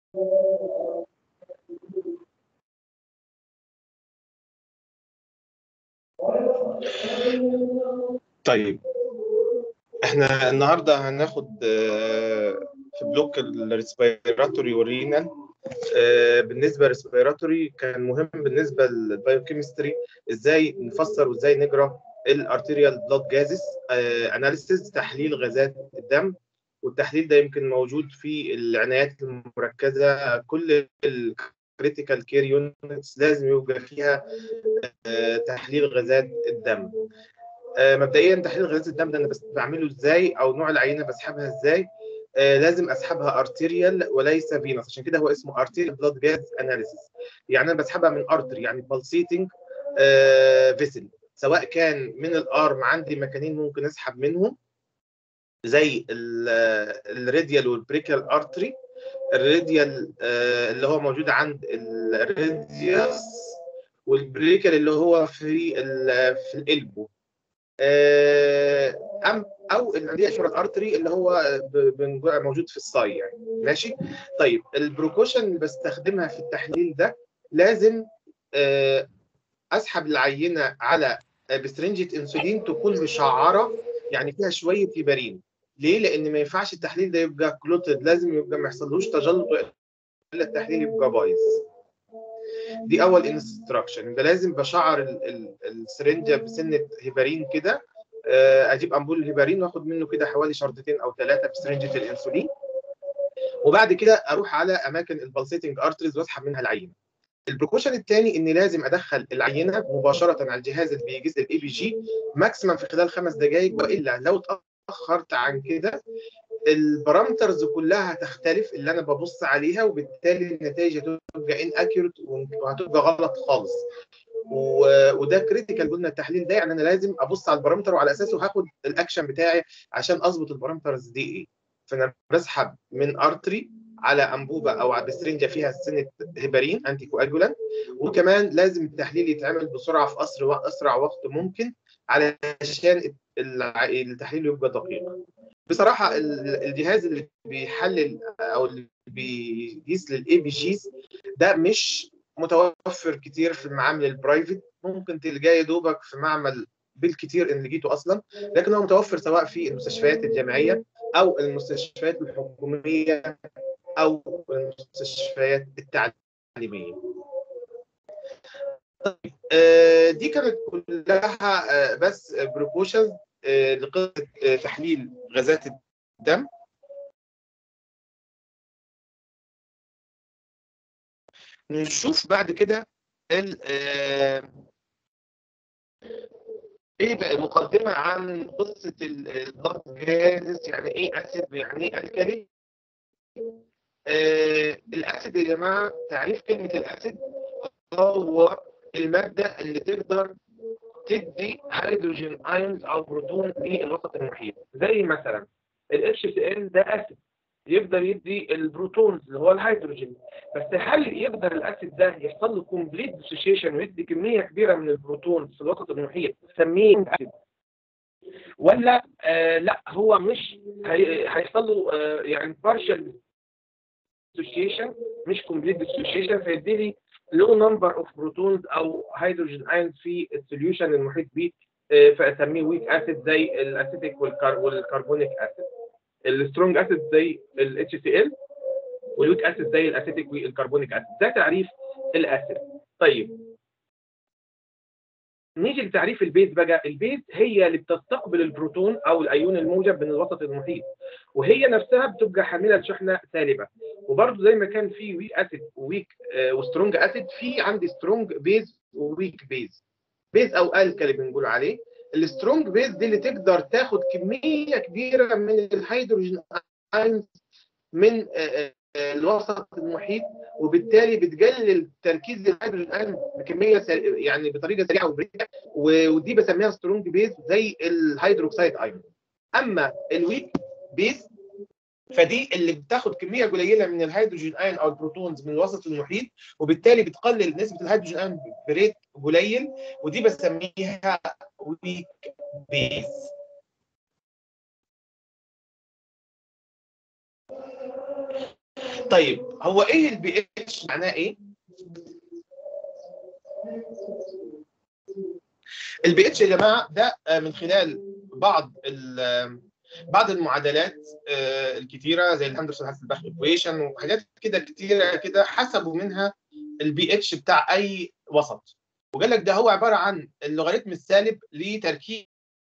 طيب احنا النهارده هناخد آه، في بلوك الريسبيراتوري والرينال آه، بالنسبه للريسبيراتوري كان مهم بالنسبه للبايوكيمستري ازاي نفسر وازاي نجرى الارتيريال بلاد جازز اناليسيز تحليل غازات الدم والتحليل ده يمكن موجود في العنايات المركزه كل الكريتيكال كير يونتس لازم يبقى فيها آه، تحليل غازات الدم آه، مبدئيا تحليل غازات الدم ده انا بس بعمله ازاي او نوع العينه بسحبها ازاي آه، لازم اسحبها ارتيريال وليس فينوس عشان كده هو اسمه ارتيريال بلاد جاز اناليسيس يعني انا بسحبها من ارتري يعني بالسيتنج فيسل سواء كان من الارم عندي مكانين ممكن اسحب منهم زي الراديال والبريكال ارتري الراديال آه، اللي هو موجود عند الراديوس والبريكال اللي هو في في القلبو أم او اللي عندي اشورة ارتري اللي هو موجود في الصاي يعني ماشي طيب البروكوشن اللي بستخدمها في التحليل ده لازم اسحب العينه على بسرنجه انسولين تكون مشعره يعني فيها شويه هيبارين ليه؟ لان ما ينفعش التحليل ده يبقى كلوتد لازم يبقى ما يحصلوش تجلط الا التحليل يبقى بايظ دي اول انستراكشن يبقى لازم بشعر السرنجه بسنه هيبارين كده اجيب امبول الهيبارين واخد منه كده حوالي شرطتين او ثلاثه بسرنجه الانسولين وبعد كده اروح على اماكن البلسيتنج ارتريز واسحب منها العينه البروكوشن الثاني اني لازم ادخل العينه مباشره على الجهاز اللي بيجهز الاي بي جي ماكسيمم في خلال خمس دقائق والا لو اتاخرت عن كده البارامترز كلها هتختلف اللي انا ببص عليها وبالتالي النتائج هتبقى ان اكيوريت وهتبقى غلط خالص و... وده كريتيكال قلنا التحليل ده يعني انا لازم ابص على البارامتر وعلى اساسه هاخد الاكشن بتاعي عشان اظبط البارامترز دي ايه فانا بسحب من ارتري على انبوبه او على بسرنجه فيها سنه هيبارين انتي كواجولانت وكمان لازم التحليل يتعمل بسرعه في اسرع اسرع وقت ممكن علشان التحليل يبقى دقيق بصراحه الجهاز اللي بيحلل او اللي بيقيس للاي بي جيز ده مش متوفر كتير في المعامل البرايفت ممكن تلقاه دوبك في معمل بالكتير ان لقيته اصلا لكن هو متوفر سواء في المستشفيات الجامعيه او المستشفيات الحكوميه او المستشفيات التعليميه طيب آه دي كانت كلها آه بس بروبوشنز آه لقصه تحليل غازات الدم نشوف بعد كده ال ايه بقى مقدمه عن قصه الضغط جاهز يعني ايه اسيد يعني ايه الكالي آه الاسيد يا جماعه تعريف كلمه الاسيد هو الماده اللي تقدر تدي هيدروجين ايونز او بروتون للوسط المحيط زي مثلا الاتش سي ال ده اسيد يقدر يدي البروتونز اللي هو الهيدروجين بس هل يقدر الاسيد ده يحصل له كومبليت ديسوشيشن ويدي كميه كبيره من البروتونز في الوسط المحيط نسميه اسيد ولا آه لا هو مش هي هيحصل له آه يعني بارشال ديسوشيشن مش كومبليت ديسوشيشن فيدي لي لو نمبر اوف بروتونز او هيدروجين ايونز في السوليوشن المحيط بيه آه فاسميه ويك اسيد زي الاسيتيك والكربونيك اسيد السترونج اسيد زي الاتش سي ال والويك اسيد زي الاسيتيك والكربونيك اسيد ده تعريف الاسيد طيب نيجي لتعريف البيز بقى البيز هي اللي بتستقبل البروتون او الايون الموجب من الوسط المحيط وهي نفسها بتبقى حامله لشحنه سالبه وبرده زي ما كان في ويك اسيد وويك آه وسترونج اسيد في عندي سترونج بيز وويك بيز بيز او الكالي بنقول عليه السترونج بيز دي اللي تقدر تاخد كميه كبيره من الهيدروجين ايونز من الوسط المحيط وبالتالي بتقلل تركيز الهيدروجين ايونز بكميه يعني بطريقه سريعه وبريئه ودي بسميها سترونج بيز زي الهيدروكسيد ايون اما الويك بيز فدي اللي بتاخد كميه قليله من الهيدروجين ايون او البروتونز من الوسط المحيط وبالتالي بتقلل نسبه الهيدروجين ايون بريت قليل ودي بسميها ويك بيز طيب هو ايه البي اتش معناه ايه البي اتش يا جماعه ده آه، من خلال بعض ال- بعض المعادلات آه، الكتيره زي الهندرسون هاسلباخ ايكويشن وحاجات كده كتيره كده حسبوا منها البي اتش بتاع اي وسط وقال لك ده هو عباره عن اللوغاريتم السالب لتركيز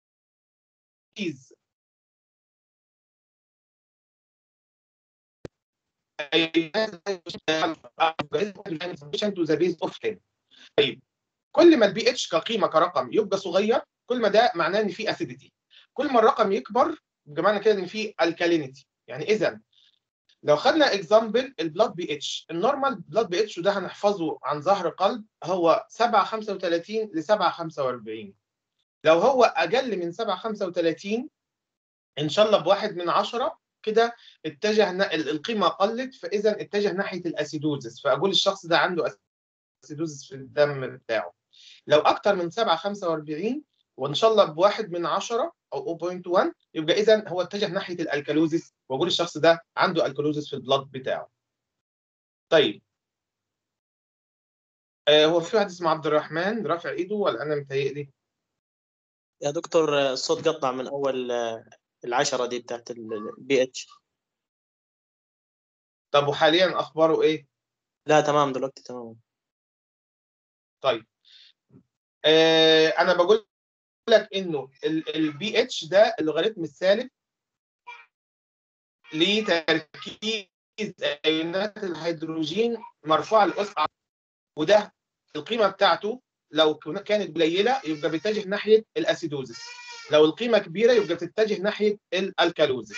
to the base of 10 طيب كل ما البي اتش كقيمه كرقم يبقى صغير كل ما ده معناه ان في اسيديتي كل ما الرقم يكبر بمعنى كده ان في الكالينيتي يعني اذا لو خدنا اكزامبل البلاد بي اتش النورمال بلاد بي اتش وده هنحفظه عن ظهر قلب هو 735 ل 745 لو هو اقل من 735 ان شاء الله بواحد من عشرة كده اتجه ن- ال- القيمه قلت فاذا اتجه ناحيه الاسيدوزس فاقول الشخص ده عنده اسيدوزس في الدم بتاعه لو اكتر من 745 وان شاء الله بواحد من عشرة او 0.1 يبقى اذا هو اتجه ناحيه الالكالوزيس واقول الشخص ده عنده الكالوزيس في البلاد بتاعه طيب آه هو في واحد اسمه عبد الرحمن رافع ايده ولا انا متهيألي يا دكتور آه، الصوت قطع من اول آه، العشرة دي بتاعت البي اتش طب وحاليا اخباره ايه لا تمام دلوقتي تمام طيب آه انا بقول لك انه البي اتش ده اللوغاريتم الثالث لتركيز ايونات الهيدروجين مرفوع الاس وده القيمه بتاعته لو كن- كانت قليله يبقى بيتجه ناحيه الاسيدوزس لو القيمه كبيره يبقى بتتجه ناحيه الالكالوزس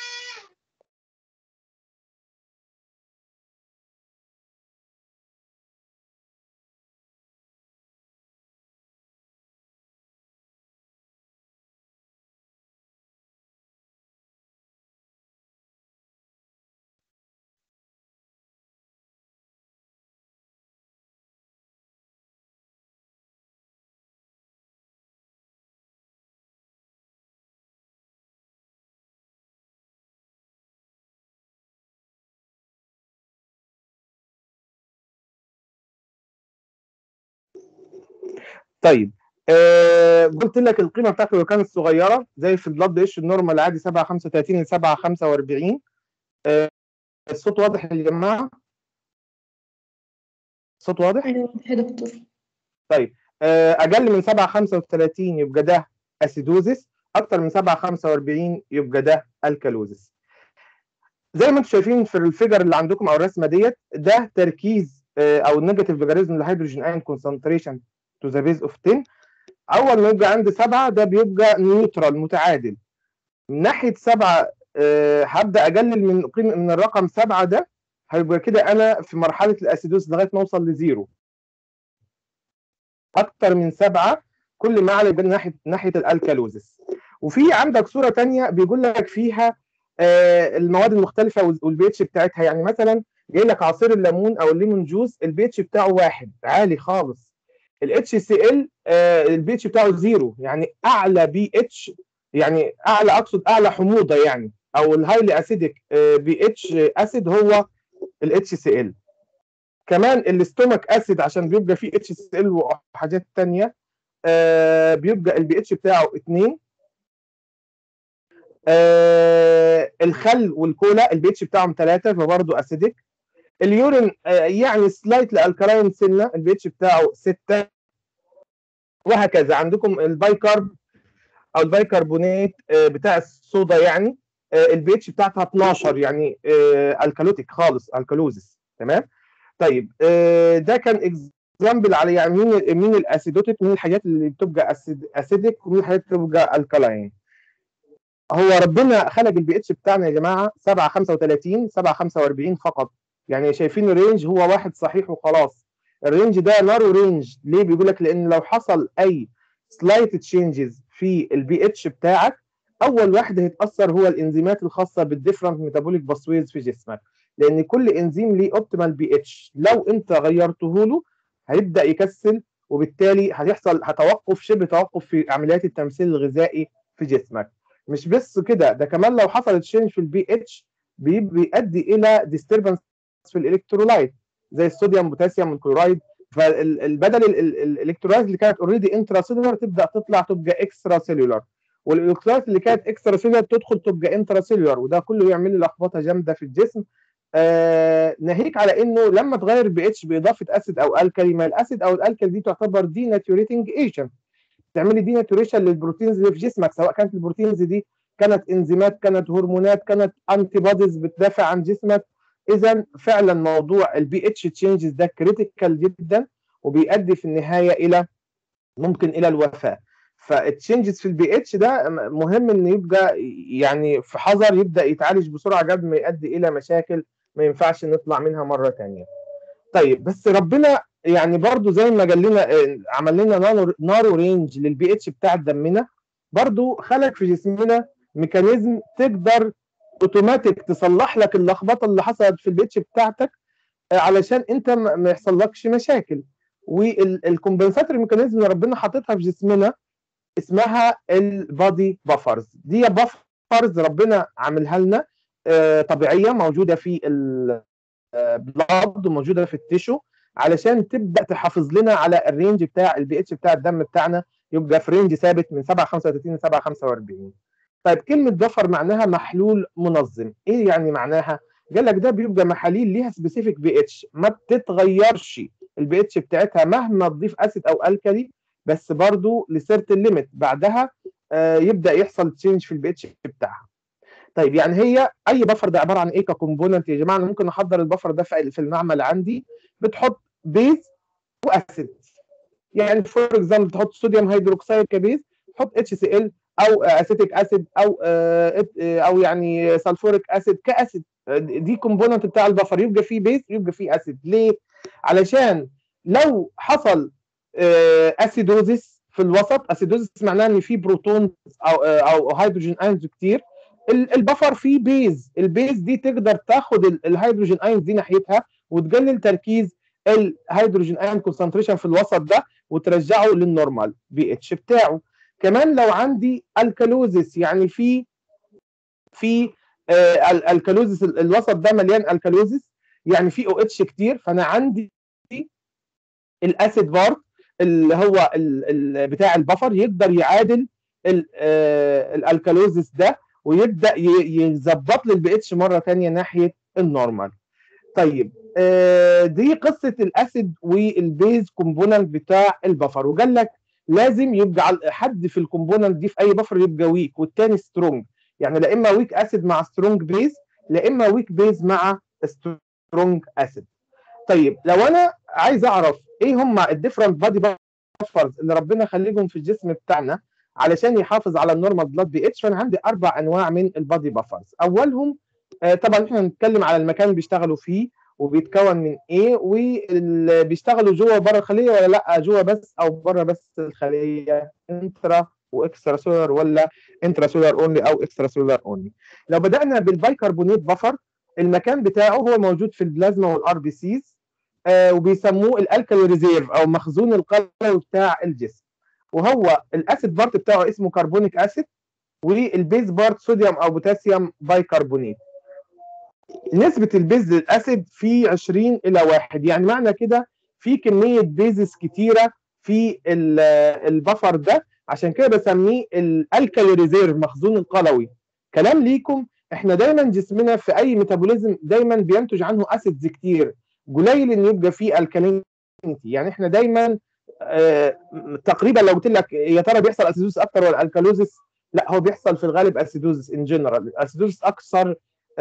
طيب آه قلت لك القيمه بتاعته لو كانت صغيره زي في البلاد اتش النورمال عادي 7 35 ل 7 45 آه الصوت واضح يا جماعه الصوت واضح ايوه يا دكتور آه اقل من 7 35 يبقى ده اسيدوزيس اكتر من 7 45 يبقى ده الكالوزيس زي ما انتم شايفين في الفيجر اللي عندكم او الرسمه ديت ده تركيز آه، او النيجاتيف لوغاريزم للهيدروجين ايون كونسنتريشن تو ذا بيز اوف 10 اول ما يبقى عند 7 ده بيبقى نيوترال متعادل من ناحيه 7 آه، هبدا اقلل من قيمه من الرقم 7 ده هيبقى كده انا في مرحله الاسيدوز لغايه ما اوصل لزيرو اكتر من 7 كل ما اعلى يبقى ناحيه ناحيه الالكالوزس وفي عندك صوره تانية بيقول لك فيها آه، المواد المختلفه والبي اتش بتاعتها يعني مثلا جاي لك عصير الليمون او الليمون جوز البي اتش بتاعه واحد عالي خالص الاتش سي ال البي اتش بتاعه زيرو يعني اعلى بي اتش يعني اعلى اقصد اعلى حموضه يعني او الهايلي اسيدك بي اتش اسيد هو الاتش سي ال كمان الاستومك اسيد عشان بيبقى فيه اتش سي ال وحاجات تانية آه بيبقى البي اتش بتاعه 2 آه الخل والكولا البي اتش بتاعهم 3 فبرضه اسيدك اليورين آه يعني سلايتلي الكلاين سنه البي اتش بتاعه 6 وهكذا عندكم البايكارب او البايكربونات آه بتاع الصودا يعني آه البي اتش بتاعتها 12 يعني آه الكالوتيك خالص الكالوزس تمام طيب آه ده كان اكزامبل على يعني مين مين الاسيدوتيك مين الحاجات اللي بتبقى أسيد اسيدك ومين الحاجات اللي بتبقى الكلاين هو ربنا خلق البي اتش بتاعنا يا جماعه 7 35 7 45 فقط يعني شايفين الرينج هو واحد صحيح وخلاص الرينج ده نارو رينج ليه بيقول لك لان لو حصل اي سلايت تشينجز في البي اتش بتاعك اول واحد هيتاثر هو الانزيمات الخاصه بالديفرنت ميتابوليك باسويز في جسمك لان كل انزيم ليه اوبتيمال بي اتش لو انت غيرته له هيبدا يكسل وبالتالي هيحصل هتوقف شبه توقف في عمليات التمثيل الغذائي في جسمك مش بس كده ده كمان لو حصلت تشينج في البي اتش بيؤدي الى ديستربنس في الالكترولايت زي الصوديوم بوتاسيوم الكلورايد فالبدل الالكترولايت اللي كانت اوريدي انترا سيلولار تبدا تطلع تبقى اكسترا سيلولار والالكترولايت اللي كانت اكسترا سيلولار تدخل تبقى انترا سيلولار وده كله يعمل لي لخبطه جامده في الجسم آه ناهيك على انه لما تغير بي اتش باضافه اسيد او الكالي ما الاسيد او الالكالي دي تعتبر دي ناتوريتنج ايجنت تعمل لي دي ناتوريشن للبروتينز اللي في جسمك سواء كانت البروتينز دي كانت انزيمات كانت هرمونات كانت انتي بوديز بتدافع عن جسمك اذا فعلا موضوع البي اتش تشينجز ده كريتيكال جدا وبيؤدي في النهايه الى ممكن الى الوفاه فالتشينجز في البي اتش ده مهم ان يبقى يعني في حذر يبدا يتعالج بسرعه قبل ما يؤدي الى مشاكل ما ينفعش نطلع منها مره ثانيه طيب بس ربنا يعني برضو زي ما قال لنا عمل لنا نارو, نارو رينج للبي اتش بتاع دمنا برضو خلق في جسمنا ميكانيزم تقدر اوتوماتيك تصلح لك اللخبطه اللي حصلت في البي اتش بتاعتك علشان انت ما يحصلكش مشاكل والكومبنساتوري ميكانيزم اللي ربنا حاططها في جسمنا اسمها البادي بافرز دي بافرز ربنا عاملها لنا طبيعيه موجوده في البلاد وموجوده في التيشو علشان تبدا تحافظ لنا على الرينج بتاع البي اتش بتاع الدم بتاعنا يبقى في رينج ثابت من 735 ل 745 طيب كلمه بفر معناها محلول منظم ايه يعني معناها قال لك ده بيبقى محاليل ليها سبيسيفيك بي اتش ما بتتغيرش البي اتش بتاعتها مهما تضيف اسيد او الكالي بس برضو لسيرت الليميت بعدها آه يبدا يحصل تشينج في البي اتش بتاعها طيب يعني هي اي بفر ده عباره عن ايه ككومبوننت يا جماعه انا ممكن احضر البفر ده في المعمل عندي بتحط بيز واسيد يعني فور اكزامبل تحط صوديوم هيدروكسيد كبيز تحط اتش سي ال او اسيتيك اسيد او او يعني سلفوريك اسيد كاسيد دي كومبوننت بتاع البفر يبقى فيه بيز يبقى فيه اسيد ليه؟ علشان لو حصل اسيدوزيس في الوسط اسيدوزيس معناها ان في بروتون او او هيدروجين ايونز كتير البفر فيه بيز البيز دي تقدر تاخد الهيدروجين ايونز دي ناحيتها وتقلل تركيز الهيدروجين ايون كونسنتريشن في الوسط ده وترجعه للنورمال بي اتش بتاعه كمان لو عندي الكالوزيس يعني في في آه الكالوزيس الوسط ده مليان الكالوزيس يعني في او اتش كتير فانا عندي الاسيد بارت اللي هو ال ال بتاع البفر يقدر يعادل آه الالكالوزيس ده ويبدا يظبط لي البي اتش مره ثانيه ناحيه النورمال طيب آه دي قصه الاسيد والبيز كومبوننت بتاع البفر وقال لك لازم يبقى حد في الكومبوننت دي في اي بفر يبقى ويك والتاني سترونج يعني لا اما ويك اسيد مع سترونج بيز لا اما ويك بيز مع سترونج اسيد طيب لو انا عايز اعرف ايه هم الديفرنت بادي بفرز اللي ربنا خليهم في الجسم بتاعنا علشان يحافظ على النورمال بلاد بي اتش فانا عندي اربع انواع من البادي بفرز اولهم آه طبعا احنا بنتكلم على المكان اللي بيشتغلوا فيه وبيتكون من ايه واللي بيشتغلوا جوه بره الخليه ولا لا جوه بس او بره بس الخليه انترا واكسترا سولار ولا انترا سولار اونلي او اكسترا سولار اونلي لو بدانا بالبايكربونات بفر المكان بتاعه هو موجود في البلازما والار بي سيز آه وبيسموه الالكالي ريزيرف او مخزون القلوي بتاع الجسم وهو الاسيد بارت بتاعه اسمه كربونيك اسيد والبيز بارت صوديوم او بوتاسيوم بايكربونات نسبة البيز للأسيد في 20 إلى 1 يعني معنى كده في كمية بيزز كتيرة في البفر ده عشان كده بسميه الالكالي ريزيرف مخزون القلوي كلام ليكم احنا دايما جسمنا في اي ميتابوليزم دايما بينتج عنه اسيدز كتير قليل ان يبقى فيه الكالينيتي يعني احنا دايما آه تقريبا لو قلت لك يا ترى بيحصل اسيدوز اكتر ولا الكالوزيس لا هو بيحصل في الغالب اسيدوزس ان جنرال الاسيدوزس اكثر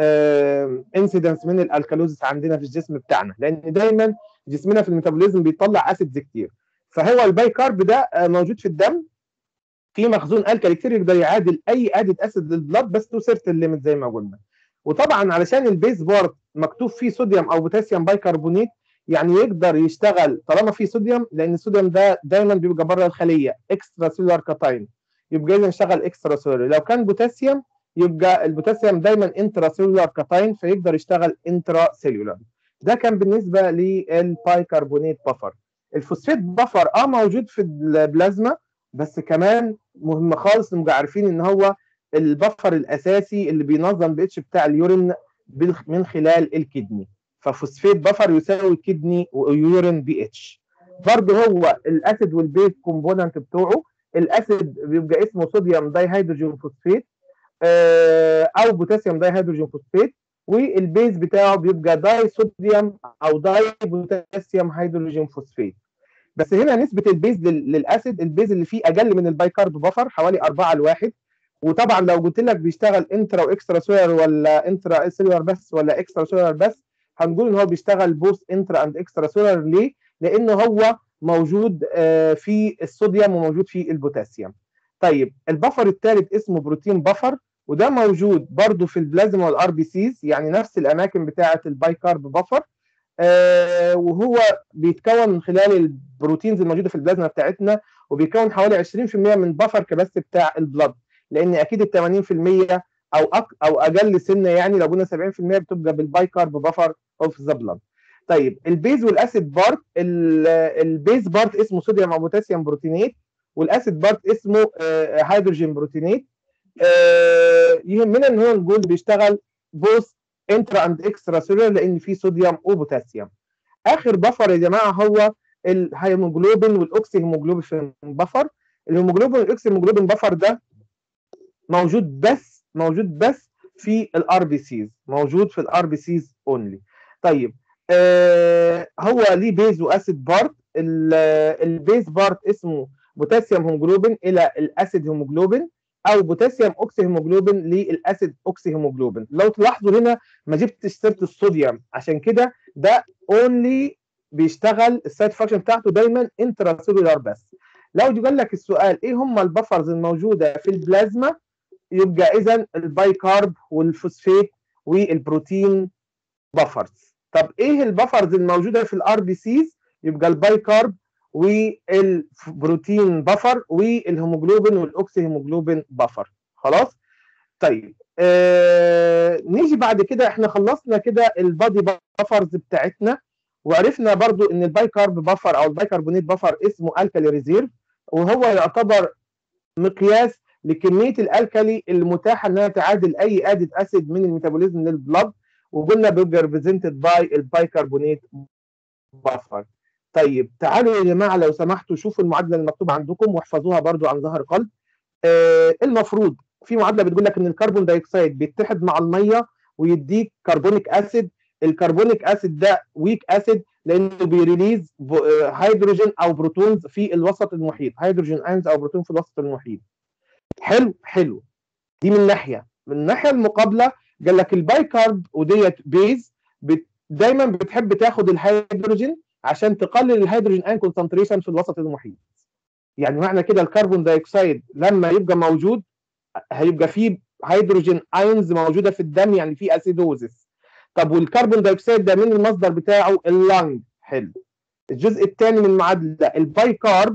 انسيدنس من الالكالوزيس عندنا في الجسم بتاعنا لان دايما جسمنا في الميتابوليزم بيطلع اسيدز كتير فهو الباي كارب ده موجود في الدم في مخزون الكالي كتير يقدر يعادل اي ادد اسيد للبلاد بس تو سيرتن ليميت زي ما قلنا وطبعا علشان البيز بارت مكتوب فيه صوديوم او بوتاسيوم بايكربونات يعني يقدر يشتغل طالما فيه صوديوم لان الصوديوم ده دايما بيبقى بره الخليه اكسترا سيلولار كاتاين يبقى لازم يشتغل اكسترا سيلولار لو كان بوتاسيوم يبقى البوتاسيوم دايما انترا سيلولار كاتاين فيقدر يشتغل انترا سيلولار ده كان بالنسبه للبايكربونات بفر الفوسفات بفر اه موجود في البلازما بس كمان مهم خالص نبقى عارفين ان هو البفر الاساسي اللي بينظم الاتش بتاع اليورين من خلال الكدني ففوسفيت بفر يساوي كدني ويورين بي اتش برضه هو الاسيد والبيز كومبوننت بتوعه الاسيد بيبقى اسمه صوديوم داي هيدروجين فوسفيت آه، او بوتاسيوم داي هيدروجين فوسفيت والبيز بتاعه بيبقى داي صوديوم او داي بوتاسيوم هيدروجين فوسفيت بس هنا نسبه البيز لل- للاسيد البيز اللي فيه اقل من البايكارب بفر حوالي 4 لواحد وطبعا لو قلت لك بيشتغل انترا واكسترا سولار ولا انترا سيلولار بس ولا اكسترا سولار بس هنقول ان هو بيشتغل بوث انترا اند اكسترا سولار ليه؟ لانه هو موجود آه، في الصوديوم وموجود في البوتاسيوم. طيب البفر الثالث اسمه بروتين بفر وده موجود برضو في البلازما والار بي سيز يعني نفس الاماكن بتاعه البايكارب بفر آه وهو بيتكون من خلال البروتينز الموجوده في البلازما بتاعتنا وبيكون حوالي 20% من بفر كبس بتاع البلد لان اكيد ال 80% او أك او اقل سنه يعني لو قلنا 70% بتبقى بالبايكارب بفر اوف ذا بلد طيب البيز والاسيد بارت ال- البيز بارت اسمه صوديوم او بوتاسيوم بروتينات والاسيد بارت اسمه آه، هيدروجين بروتينات آه، يهمنا ان هو نقول بيشتغل بوث انترا اند اكسترا سيلولر لان فيه صوديوم وبوتاسيوم اخر بفر يا جماعه هو الهيموجلوبين والاوكسي هيموجلوبين بفر الهيموجلوبين والاوكسي هيموجلوبين بفر ده موجود بس موجود بس في الار بي سيز موجود في الار بي سيز اونلي طيب آه هو ليه بيز واسيد بارت ال- البيز بارت اسمه بوتاسيوم هيموجلوبين الى الاسيد هيموجلوبين او بوتاسيوم اوكسي هيموجلوبين للاسيد اوكسي هيموجلوبين لو تلاحظوا هنا ما جبتش سيره الصوديوم عشان كده ده اونلي بيشتغل السايد فانكشن بتاعته دايما انترا سيلولار بس لو قال لك السؤال ايه هم البفرز الموجوده في البلازما يبقى اذا البايكارب والفوسفيت والبروتين بفرز طب ايه البفرز الموجوده في الار بي سيز يبقى البايكارب والبروتين بفر والهيموجلوبين والاوكسي هيموجلوبين بفر خلاص طيب آه نيجي بعد كده احنا خلصنا كده البادي بفرز بتاعتنا وعرفنا برضو ان البايكارب بفر او البايكربونات بفر اسمه الكالي ريزيرف وهو يعتبر مقياس لكميه الالكالي المتاحه انها تعادل اي ادد اسيد من الميتابوليزم للبلد وقلنا بيبقى ريبريزنتد باي البايكربونات بفر طيب تعالوا يا جماعه لو سمحتوا شوفوا المعادله المكتوبه عندكم واحفظوها برضو عن ظهر قلب آه المفروض في معادله بتقول لك ان الكربون دايوكسيد بيتحد مع الميه ويديك كربونيك اسيد الكربونيك اسيد ده ويك اسيد لانه بيريليز هيدروجين او بروتونز في الوسط المحيط هيدروجين ايونز او بروتون في الوسط المحيط حلو حلو دي من ناحيه من الناحيه المقابله قال لك البايكارب وديت بيز بت دايما بتحب تاخد الهيدروجين عشان تقلل الهيدروجين ايون كونسنتريشن في الوسط المحيط يعني معنى كده الكربون دايوكسيد لما يبقى موجود هيبقى فيه هيدروجين ايونز موجوده في الدم يعني في اسيدوزس طب والكربون دايوكسيد ده مين المصدر بتاعه اللنج حلو الجزء الثاني من المعادله البايكارب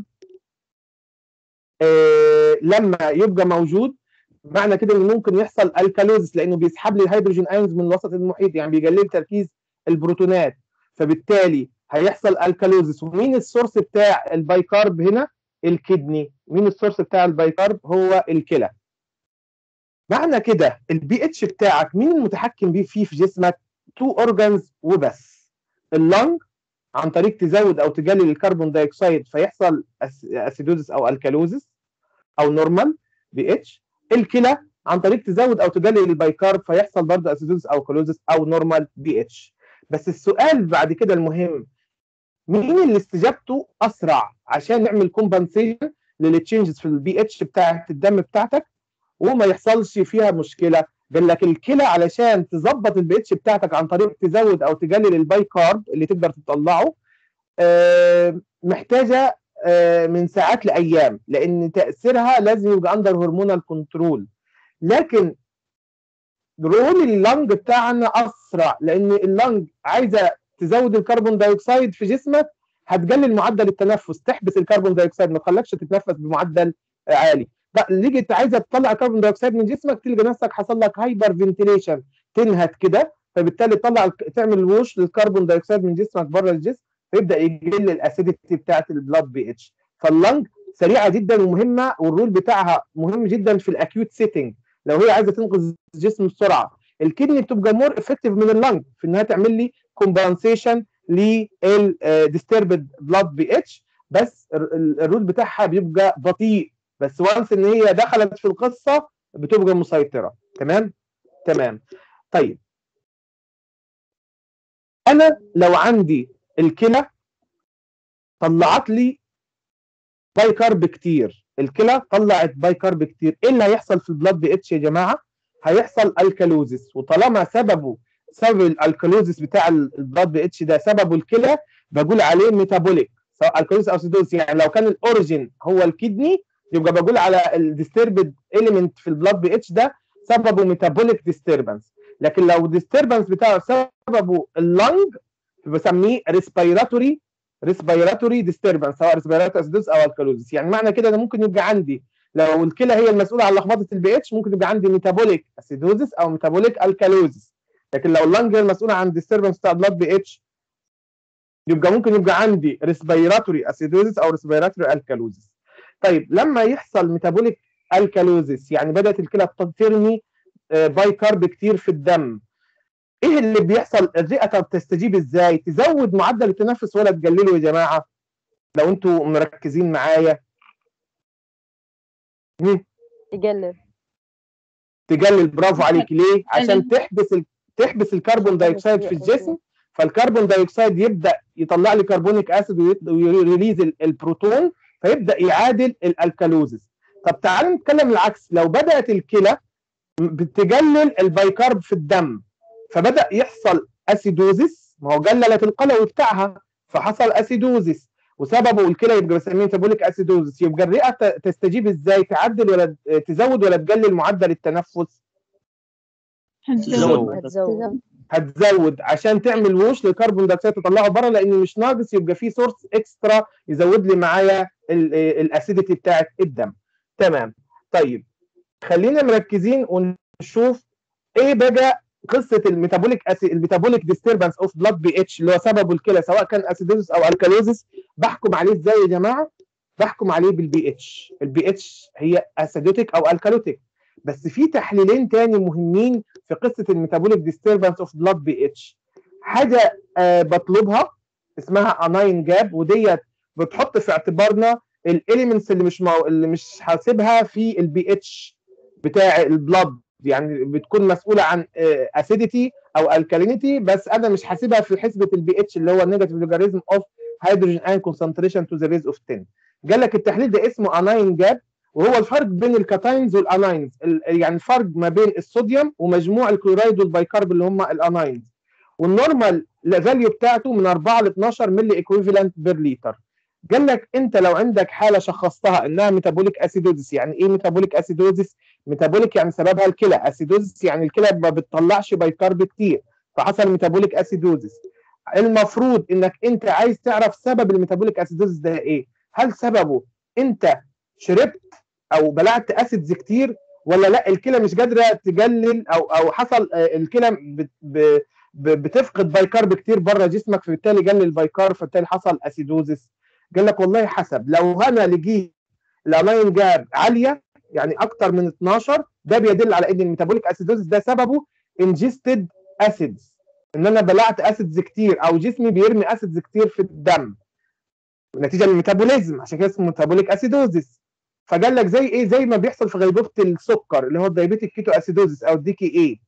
آه لما يبقى موجود معنى كده ان ممكن يحصل الكالوزس لانه بيسحب لي الهيدروجين ايونز من الوسط المحيط يعني بيقلل تركيز البروتونات فبالتالي هيحصل الكالوزس ومين السورس بتاع البايكارب هنا الكدني مين السورس بتاع البايكارب هو الكلى معنى كده البي اتش بتاعك مين المتحكم بيه فيه في جسمك تو اورجانز وبس اللنج عن طريق تزود او تقلل الكربون دايوكسيد فيحصل اسيدوزس او الكالوزس او نورمال بي اتش الكلى عن طريق تزود او تقلل البايكارب فيحصل برضه اسيدوزس او كالوزس او نورمال بي اتش بس السؤال بعد كده المهم مين اللي استجابته اسرع عشان نعمل كومبنسيشن للتشينجز في البي اتش بتاعت الدم بتاعتك وما يحصلش فيها مشكله قال لك الكلى علشان تظبط البي اتش بتاعتك عن طريق تزود او تقلل الباي كارب اللي تقدر تطلعه آه محتاجه آه من ساعات لايام لان تاثيرها لازم يبقى اندر هرمونال كنترول لكن رول اللنج بتاعنا اسرع لان اللنج عايزه تزود الكربون دايوكسيد في جسمك هتقلل معدل التنفس تحبس الكربون دايوكسيد ما تخليكش تتنفس بمعدل عالي لقيت عايزه تطلع الكربون دايوكسيد من جسمك تلقى نفسك حصل لك هايبر فنتيليشن تنهد كده فبالتالي تطلع تعمل ووش للكربون دايوكسيد من جسمك بره الجسم فيبدا يقل الاسيديتي بتاعت البلاد بي اتش فاللنج سريعه جدا ومهمه والرول بتاعها مهم جدا في الاكيوت سيتنج لو هي عايزه تنقذ الجسم بسرعه الكدني بتبقى مور افكتيف من اللنج في انها تعمل لي كومبنسيشن للديستربد بلاد بي اتش بس ال- ال- الرول بتاعها بيبقى بطيء بس وانس ان هي دخلت في القصه بتبقى مسيطره تمام تمام طيب انا لو عندي الكلى طلعت لي باي كارب كتير الكلى طلعت باي كارب كتير ايه اللي هيحصل في البلاد بي اتش يا جماعه هيحصل الكالوزيس وطالما سببه سبب الالكالوزيس بتاع ال- البلاد بي اتش ده سببه الكلى بقول عليه ميتابوليك سواء الكالوزيس او سيدوز يعني لو كان الاوريجين هو الكدني يبقى بقول على الديستربد اليمنت في البلاد بي اتش ده سببه ميتابوليك ديستربنس لكن لو الديستربنس بتاعه سببه اللنج بسميه ريسبيراتوري ريسبيراتوري ديستربنس سواء ريسبيراتوري اسيدوز او الكالوزيس يعني معنى كده ان ممكن يبقى عندي لو الكلى هي المسؤوله عن لخبطه البي اتش ممكن يبقى عندي ميتابوليك اسيدوزيس او ميتابوليك الكالوزيس لكن لو اللنج هي المسؤوله عن ديستربنس بتاع بلاد بي اتش يبقى ممكن يبقى عندي ريسبيراتوري اسيدوزيس او ريسبيراتوري الكالوزيس طيب لما يحصل ميتابوليك الكالوزيس يعني بدات الكلى ترمي آه، باي كارب كتير في الدم ايه اللي بيحصل الرئه طب تستجيب ازاي تزود معدل التنفس ولا تقلله يا جماعه لو انتوا مركزين معايا مم. يقلل تقلل برافو عليك ليه عشان تحبس ال... تحبس الكربون دايوكسيد في الجسم فالكربون دايوكسيد يبدا يطلع لي كربونيك اسيد ويت- ويريليز ال- البروتون فيبدا يعادل الالكالوزيس طب تعالوا نتكلم العكس لو بدات الكلى بتقلل البايكارب في الدم فبدا يحصل اسيدوزيس ما هو قللت القلوي بتاعها فحصل اسيدوزيس وسببه الكلى يبقى بسميه ميتابوليك اسيدوزيس يبقى الرئه ت- تستجيب ازاي تعدل ولا تزود ولا تقلل معدل التنفس تزود. هتزود هتزود عشان تعمل ووش للكربون دايوكسيد تطلعه بره لان مش ناقص يبقى في سورس اكسترا يزود لي معايا الاسيديتي بتاعت الدم تمام طيب خلينا مركزين ونشوف ايه بقى قصه الميتابوليك أسي... الميتابوليك ديستربنس اوف بلاد بي اتش اللي هو سببه الكلى سواء كان اسيدوزس او الكالوزس بحكم عليه ازاي يا جماعه بحكم عليه بالبي اتش البي اتش هي اسيدوتيك او الكالوتيك بس في تحليلين تاني مهمين في قصه الميتابوليك ديستربنس اوف بلاد بي اتش حاجه آه بطلبها اسمها اناين جاب وديت بتحط في اعتبارنا الاليمنتس اللي مش مو... اللي مش حاسبها في البي اتش بتاع البلاد يعني بتكون مسؤوله عن اسيديتي او الكالينيتي بس انا مش حاسبها في حسبه البي اتش اللي هو النيجاتيف لوجاريزم اوف هيدروجين ايون كونسنتريشن تو ذا بيز اوف 10 قال لك التحليل ده اسمه اناين جاب وهو الفرق بين الكاتاينز والاناينز ال- يعني الفرق ما بين الصوديوم ومجموع الكلورايد والبيكارب اللي هم الاناينز والنورمال فاليو بتاعته من 4 ل 12 ملي ايكويفالنت بير لتر قال لك انت لو عندك حاله شخصتها انها ميتابوليك اسيدوزيس يعني ايه ميتابوليك اسيدوزيس ميتابوليك يعني سببها الكلى اسيدوزيس يعني الكلى ما بتطلعش بايكارب كتير فحصل ميتابوليك اسيدوزيس المفروض انك انت عايز تعرف سبب الميتابوليك اسيدوزيس ده ايه هل سببه انت شربت او بلعت اسيدز كتير ولا لا الكلى مش قادره تقلل او او حصل آه، الكلى بت- ب- ب- بتفقد بايكارب كتير بره جسمك فبالتالي قلل البايكارب فبالتالي حصل اسيدوزيس قال لك والله حسب لو انا لقيت الاناين جاب عاليه يعني اكتر من 12 ده بيدل على ان الميتابوليك اسيدوزيس ده سببه انجستد اسيدز ان انا بلعت اسيدز كتير او جسمي بيرمي اسيدز كتير في الدم نتيجه من الميتابوليزم عشان كده اسمه ميتابوليك اسيدوزيس فقال لك زي ايه زي ما بيحصل في غيبوبه السكر اللي هو الدايبيتيك كيتو اسيدوزيس او الدي كي اي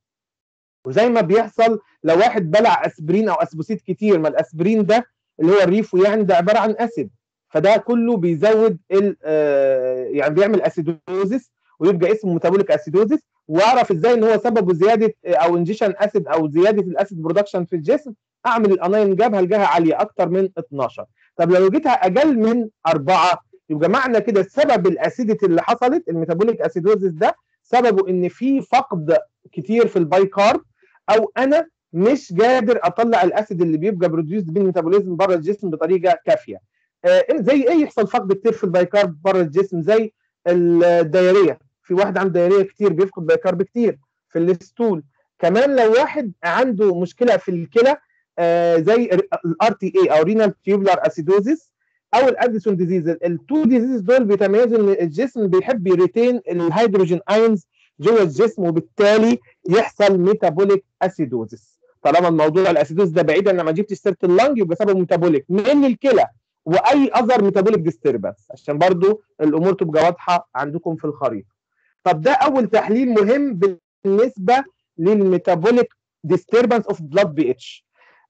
وزي ما بيحصل لو واحد بلع اسبرين او اسبوسيت كتير ما الاسبرين ده اللي هو الريفو يعني ده عباره عن اسيد فده كله بيزود ال آه، يعني بيعمل اسيدوزيس ويبقى اسمه ميتابوليك اسيدوزيس واعرف ازاي ان هو سببه زياده آه، او انجيشن اسيد او زياده الاسيد برودكشن في الجسم اعمل الاناين جاب هلقاها عاليه اكتر من 12 طب لو جيتها اقل من أربعة يبقى معنى كده سبب الاسيديتي اللي حصلت الميتابوليك اسيدوزيس ده سببه ان في فقد كتير في البايكارب او انا مش قادر اطلع الاسيد اللي بيبقى بروديوس بالميتابوليزم بره الجسم بطريقه كافيه آه زي ايه يحصل فقد كتير في البايكارب بره الجسم زي الدايريه في واحد عنده دايريه كتير بيفقد بايكارب كتير في الستول كمان لو واحد عنده مشكله في الكلى آه زي الار تي اي او رينال تيوبلر اسيدوزيس او الاديسون ديزيز التو ديزيز دول بيتميزوا ان الجسم بيحب يريتين الهيدروجين ايونز جوه الجسم وبالتالي يحصل ميتابوليك اسيدوزيس طالما الموضوع الاسيدوز ده بعيد انا ما جبتش سيره اللنج يبقى سببه ميتابوليك من الكلى واي اذر ميتابوليك ديستربنس عشان برضو الامور تبقى واضحه عندكم في الخريطه طب ده اول تحليل مهم بالنسبه للميتابوليك ديستربنس اوف بلاد بي اتش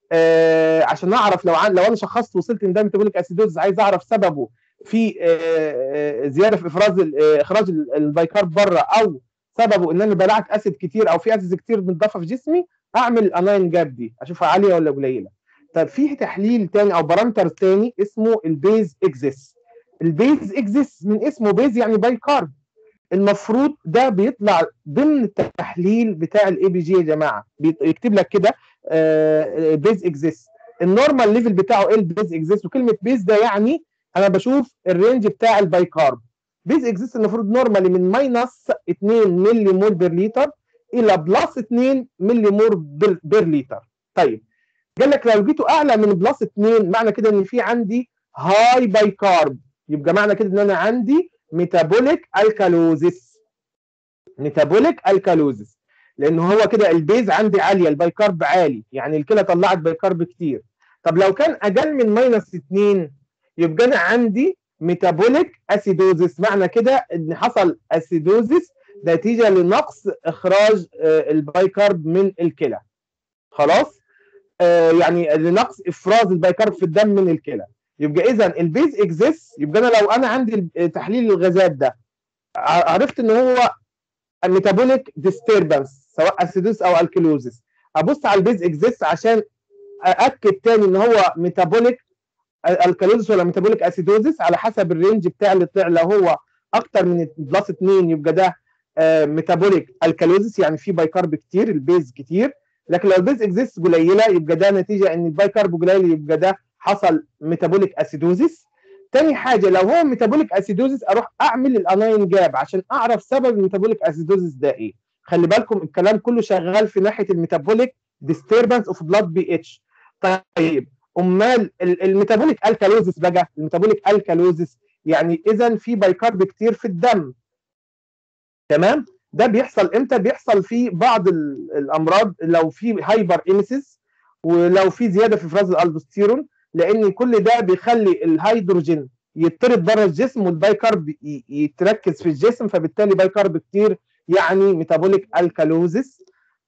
عشان اعرف لو عن لو انا شخصت وصلت ان ده ميتابوليك اسيدوز عايز اعرف سببه في آه، آه، زياده في افراز ال- آه، اخراج ال- البيكارب بره او سببه ان انا بلعت اسيد كتير او في اسيد كتير متضافه في جسمي اعمل الاناين جاب دي اشوفها عاليه ولا قليله طب في تحليل تاني او بارامتر تاني اسمه البيز اكزيس البيز اكزيس من اسمه بيز يعني بايكارب المفروض ده بيطلع ضمن التحليل بتاع الاي بي جي يا جماعه بيط- يكتب لك كده بيز اكزيس النورمال ليفل بتاعه ايه البيز اكزيس وكلمه بيز ده يعني انا بشوف الرينج بتاع البايكارب بيز اكزيست المفروض نورمالي من ماينس 2 ملي مول بير لتر الى بلس 2 ملي مول بير, بير لتر طيب قال لك لو جيته اعلى من بلس 2 معنى كده ان في عندي هاي بايكارب يبقى معنى كده ان انا عندي ميتابوليك الكالوزيس ميتابوليك الكالوزيس لان هو كده البيز عندي عاليه البايكارب عالي يعني الكلى طلعت بايكارب كتير طب لو كان اقل من ماينس 2 يبقى انا عندي ميتابوليك اسيدوزيس معنى كده ان حصل اسيدوزيس نتيجه لنقص اخراج آه، البايكارب من الكلى خلاص آه، يعني لنقص افراز البايكارب في الدم من الكلى يبقى اذا البيز اكزيست يبقى انا لو انا عندي تحليل الغازات ده ع- عرفت ان هو ميتابوليك ديستربنس سواء اسيدوس او الكلوزيس ابص على البيز اكزيست عشان ااكد تاني ان هو ميتابوليك الكالوزيس ولا ميتابوليك اسيدوزيس على حسب الرينج بتاع اللي طلع لو هو اكتر من بلس 2 يبقى ده ميتابوليك الكالوزيس يعني في بايكارب كتير البيز كتير لكن لو البيز اكزيست قليله يبقى ده نتيجه ان البايكارب قليل يبقى ده حصل ميتابوليك اسيدوزيس تاني حاجه لو هو ميتابوليك اسيدوزيس اروح اعمل الاناين جاب عشان اعرف سبب الميتابوليك اسيدوزيس ده ايه خلي بالكم الكلام كله شغال في ناحيه الميتابوليك disturbance اوف بلاد بي اتش طيب امال ال- الميتابوليك الكالوزيس بقى الميتابوليك الكالوزيس يعني اذا في بايكارب كتير في الدم تمام ده بيحصل امتى بيحصل في بعض ال- الامراض لو في هايبر ايميسيس ولو في زياده في افراز الالدوستيرون لان كل ده بيخلي الهيدروجين يطرد بره الجسم والبايكارب ي- يتركز في الجسم فبالتالي بايكارب كتير يعني ميتابوليك الكالوزيس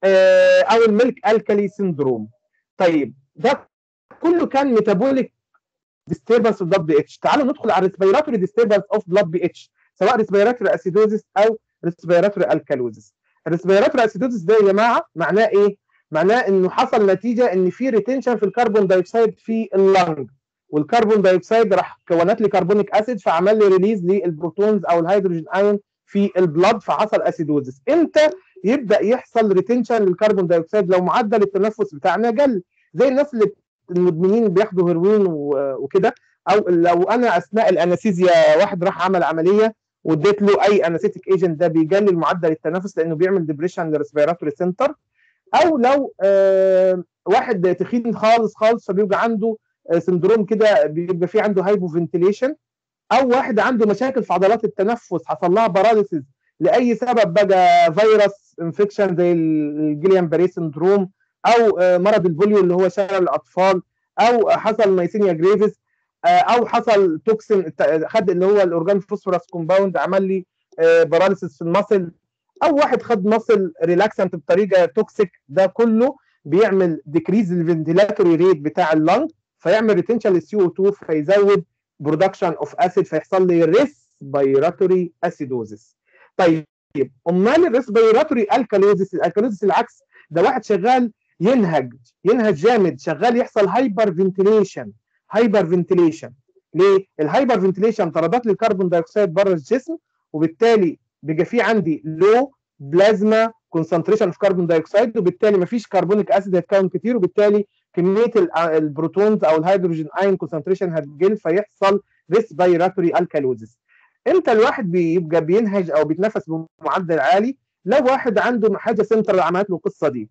آه، او الميلك الكالي سيندروم طيب ده كله كان ميتابوليك ديستربنس اوف بلاد بي اتش تعالوا ندخل على ريسبيراتوري ديستربنس اوف بلاد بي اتش سواء ريسبيراتوري اسيدوزيس او ريسبيراتوري الكالوزيس الريسبيراتوري اسيدوزيس ده يا جماعه معناه ايه معناه انه حصل نتيجه ان في ريتنشن في الكربون دايوكسيد في اللنج والكربون دايوكسيد راح كونت لي كربونيك اسيد فعمل لي ريليز للبروتونز او الهيدروجين ايون في البلاد فحصل اسيدوزيس امتى يبدا يحصل ريتنشن للكربون دايوكسيد لو معدل التنفس بتاعنا قل زي الناس اللي المدمنين بياخدوا هيروين و- وكده او لو انا اثناء الانستيزيا واحد راح عمل عمليه واديت له اي انستيك ايجنت ده بيقلل معدل التنفس لانه بيعمل ديبريشن للريسبيراتوري سنتر او لو آه واحد تخين خالص خالص فبيبقى عنده آه سندروم كده بيبقى في عنده هايبو فنتيليشن او واحد عنده مشاكل في عضلات التنفس حصل لها باراليسيس لاي سبب بقى فيروس انفكشن زي الجيليان باري سندروم او آه، مرض البوليو اللي هو شلل الاطفال او حصل مايسينيا جريفيس آه، او حصل توكسين الت- خد اللي هو الاورجان فوسفورس كومباوند عمل لي باراليسيس في المصل او واحد خد مصل ريلاكسنت بطريقه توكسيك ده كله بيعمل ديكريز الفنتيلاتوري ريت بتاع اللنج فيعمل ريتنشن للسي او 2 فيزود برودكشن اوف اسيد فيحصل لي ريسبيراتوري اسيدوزيس طيب امال الريسبيراتوري الكالوزيس الالكالوزيس العكس ده واحد شغال ينهج ينهج جامد شغال يحصل هايبر فنتيليشن هايبر فنتيليشن ليه؟ الهايبر فنتيليشن طردت لي الكربون دايوكسيد بره الجسم وبالتالي بيبقى في عندي لو بلازما كونسنتريشن في كربون دايوكسيد وبالتالي مفيش كربونيك اسيد هيتكون كتير وبالتالي كميه ال- البروتونز او الهيدروجين ايون كونسنتريشن هتقل فيحصل ريسبيراتوري الكالوزيس امتى الواحد بيبقى بينهج او بيتنفس بمعدل عالي لو واحد عنده حاجه سنتر عملت له القصه دي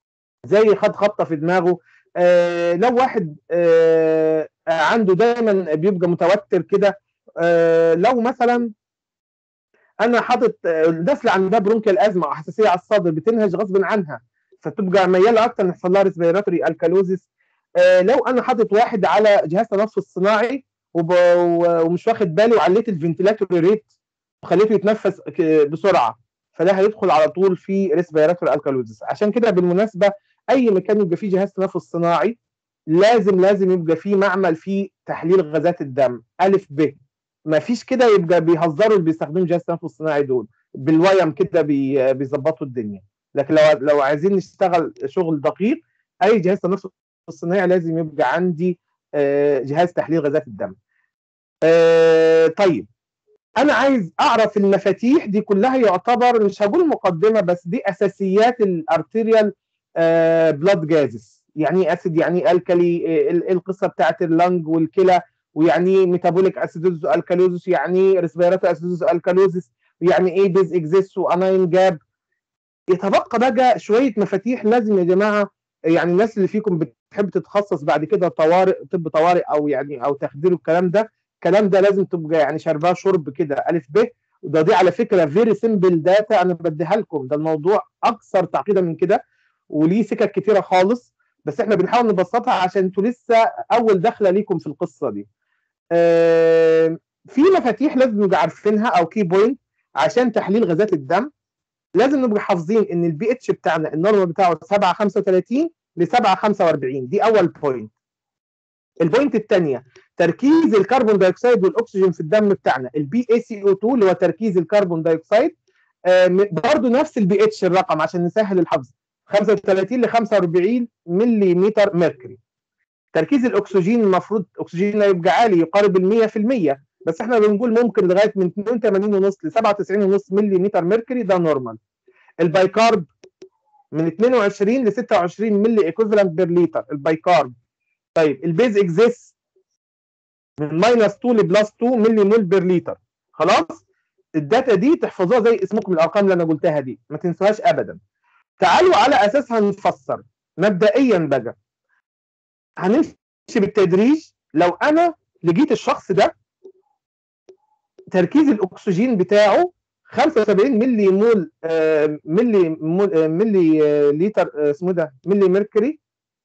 زي خد خبطه في دماغه آه لو واحد آه عنده دايما بيبقى متوتر كده آه لو مثلا انا حاطط آه، الناس اللي عندها برونكيال ازمه او حساسيه على الصدر بتنهج غصب عنها فتبقى مياله اكتر ان يحصل لها ريسبيراتوري الكالوزيس آه لو انا حاطط واحد على جهاز تنفس صناعي وب... و- ومش واخد بالي وعليت الفنتيلاتوري ريت وخليته يتنفس ك- بسرعه فده هيدخل على طول في ريسبيراتوري الكالوزيس عشان كده بالمناسبه اي مكان يبقى فيه جهاز تنفس صناعي لازم لازم يبقى فيه معمل فيه تحليل غازات الدم الف ب ما فيش كده يبقى بيهزروا اللي بيستخدموا جهاز تنفس صناعي دول بالويم كده بي- بيظبطوا الدنيا لكن لو لو عايزين نشتغل شغل دقيق اي جهاز تنفس صناعي لازم يبقى عندي آه، جهاز تحليل غازات الدم آه، طيب انا عايز اعرف المفاتيح دي كلها يعتبر مش هقول مقدمه بس دي اساسيات الارتيريال بلاد جازز يعني ايه اسيد يعني ايه الكلي إيه ال- القصه بتاعت اللنج والكلى ويعني ايه ميتابوليك اسيدوز الكالوزس يعني ايه ريسبيراتو اسيدوز الكالوزس ويعني ايه بيز اكزيست واناين جاب يتبقى بقى شويه مفاتيح لازم يا جماعه يعني الناس اللي فيكم بتحب تتخصص بعد كده طوارئ طب طوارئ او يعني او تخدير الكلام ده الكلام ده لازم تبقى يعني شربها شرب كده الف ب وده دي على فكره فيري سيمبل داتا انا بديها لكم ده الموضوع اكثر تعقيدا من كده وليه سكك كتيره خالص بس احنا بنحاول نبسطها عشان انتوا لسه اول دخله ليكم في القصه دي. آه في مفاتيح لازم نبقى عارفينها او كي بوينت عشان تحليل غازات الدم لازم نبقى حافظين ان البي اتش بتاعنا النورمال بتاعه 7 35 ل 7 45 دي اول بوينت. البوينت الثانيه تركيز الكربون دايوكسيد والاكسجين في الدم بتاعنا البي اي سي او 2 اللي هو تركيز الكربون دايوكسيد آه برضه نفس البي اتش الرقم عشان نسهل الحفظ 35 ل 45 ملي متر ميركوري تركيز الاكسجين المفروض اكسجين يبقى عالي يقارب ال 100% بس احنا بنقول ممكن لغايه من 82 ونص ل 97 ونص ملي متر ميركوري ده نورمال البايكارب من 22 ل 26 ملي ايكوفالنت بير لتر البايكارب طيب البيز اكزيس من ماينس 2 لبلس 2 ملي مول بير لتر خلاص الداتا دي تحفظوها زي اسمكم الارقام اللي انا قلتها دي ما تنسوهاش ابدا تعالوا على اساسها نفسر مبدئيا بقى هنمشي بالتدريج لو انا لقيت الشخص ده تركيز الاكسجين بتاعه 75 ملي مول آه ملي مول آه ملي آه لتر آه اسمه ده ملي ميركوري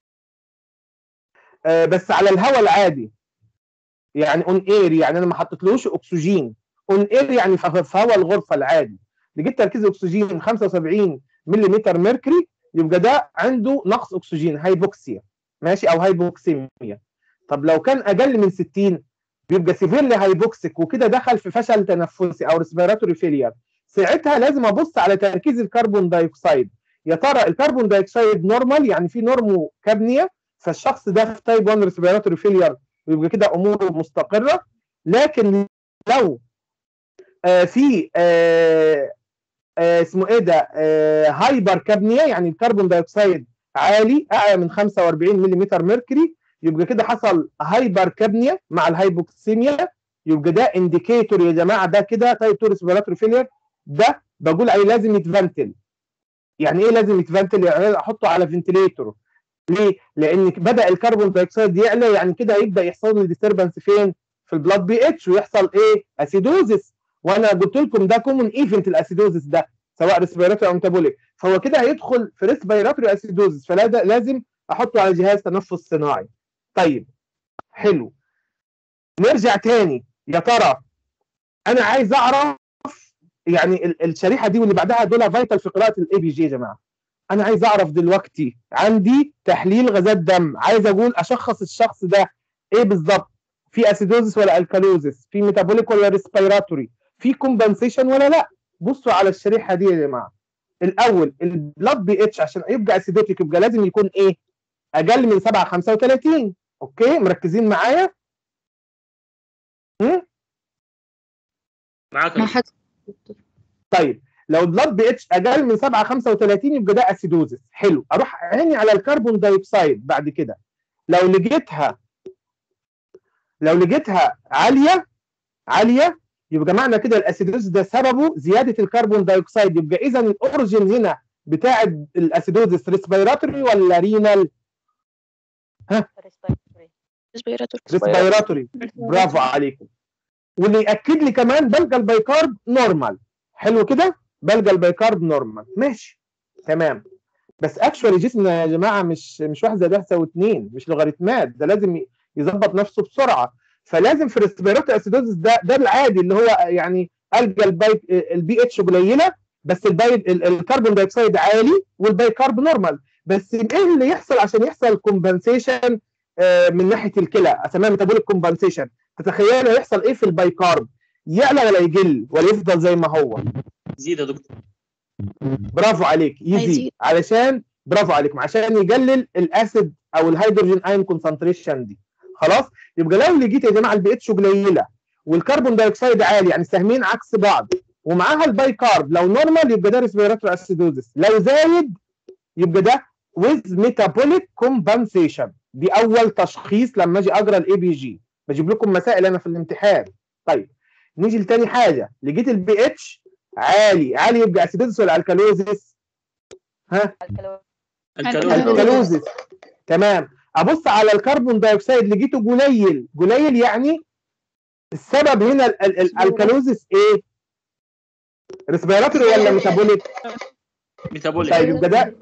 آه بس على الهواء العادي يعني اون اير يعني انا ما حطيتلوش اكسجين اون اير يعني في هواء الغرفه العادي لقيت تركيز اكسجين 75 ملم ميركوري يبقى ده عنده نقص اكسجين هايبوكسيا ماشي او هايبوكسيميا طب لو كان اقل من 60 بيبقى سيفيرلي هايبوكسيك وكده دخل في فشل تنفسي او ريسبيراتوري فيلير ساعتها لازم ابص على تركيز الكربون دايوكسيد يا ترى الكربون دايوكسيد نورمال يعني في نورمو كابنيا فالشخص ده في تايب 1 ريسبيراتوري فيلير ويبقى كده اموره مستقره لكن لو آه في آه آه اسمه ايه ده آه هايبر كابنيا يعني الكربون دايوكسيد عالي اعلى من 45 ملم ميركوري يبقى كده حصل هايبر كابنيا مع الهايبوكسيميا يبقى ده انديكيتور يا جماعه ده كده تايب 2 ريسبيراتوري فيلير ده بقول عليه لازم يتفنتل يعني ايه لازم يتفنتل يعني احطه على فنتليتور ليه؟ لان بدا الكربون دايوكسيد يعلى يعني كده يبدا يحصل لي ديستربنس فين؟ في البلاد بي اتش ويحصل ايه؟ اسيدوزس وانا قلت لكم ده كومن ايفنت الاسيدوزس ده سواء ريسبيراتوري او ميتابوليك فهو كده هيدخل في ريسبيراتوري اسيدوزس فلازم احطه على جهاز تنفس صناعي. طيب حلو نرجع تاني يا ترى انا عايز اعرف يعني الشريحه دي واللي بعدها دول فايتال في قراءه الاي بي جي يا جماعه. انا عايز اعرف دلوقتي عندي تحليل غازات دم عايز اقول اشخص الشخص ده ايه بالظبط في اسيدوزس ولا الكالوزس في ميتابوليك ولا ريسبيراتوري في كومبنسيشن ولا لا بصوا على الشريحه دي يا جماعه الاول البلاد بي اتش عشان يبقى اسيدوتيك يبقى لازم يكون ايه اقل من 7 35 اوكي مركزين معايا معاك مع حد طيب لو البلاد بي اتش اقل من 7 35 يبقى ده اسيدوزس حلو اروح عيني على الكربون دايوكسيد بعد كده لو لقيتها لو لقيتها عاليه عاليه يبقى معنى كده الاسيدوز ده سببه زياده الكربون دايوكسيد يبقى اذا الاوريجين هنا بتاع الاسيدوزس ريسبيراتوري ولا رينال ريسبيراتور ريسبيراتوري برافو عليكم واللي ياكد لي كمان بلقى البايكارب نورمال حلو كده بلقى البايكارب نورمال ماشي تمام بس اكشوالي جسمنا يا جماعه مش مش واحد زائد واحد يساوي اثنين مش لوغاريتمات ده لازم ي- يظبط نفسه بسرعه فلازم في الريسبيراتوري اسيدوزس ده ده العادي اللي هو يعني الجا الباي البي اتش قليله بس الباي ال- الكربون دايوكسيد عالي والباي كارب نورمال بس ايه اللي يحصل عشان يحصل كومبنسيشن من ناحيه الكلى اسميها ميتابوليك كومبنسيشن تتخيل هيحصل ايه في الباي كارب يعلى ولا يقل ولا يفضل زي ما هو زيد يا دكتور برافو عليك يزيد هيزيد. علشان برافو عليكم عشان يقلل الاسيد او الهيدروجين ايون كونسنتريشن دي خلاص يبقى لو لقيت يا جماعه البي اتش قليله والكربون دايوكسيد عالي يعني سهمين عكس بعض ومعاها الباي كارب لو نورمال يبقى ده ريسبيراتوري اسيدوزس لو زايد يبقى ده with metabolic compensation دي اول تشخيص لما اجي اقرا الاي بي جي بجيب لكم مسائل انا في الامتحان طيب نيجي لتاني حاجه لقيت البي اتش عالي عالي يبقى اسيدوزس ولا الكالوزس ها الكالوري الكالوزس تمام ابص على الكربون دايوكسيد لقيته قليل قليل يعني السبب هنا ال- ال- ال- الكالوزس ايه ريسبيراتوري ولا ميتابوليك ميتابوليك طيب يبقى ده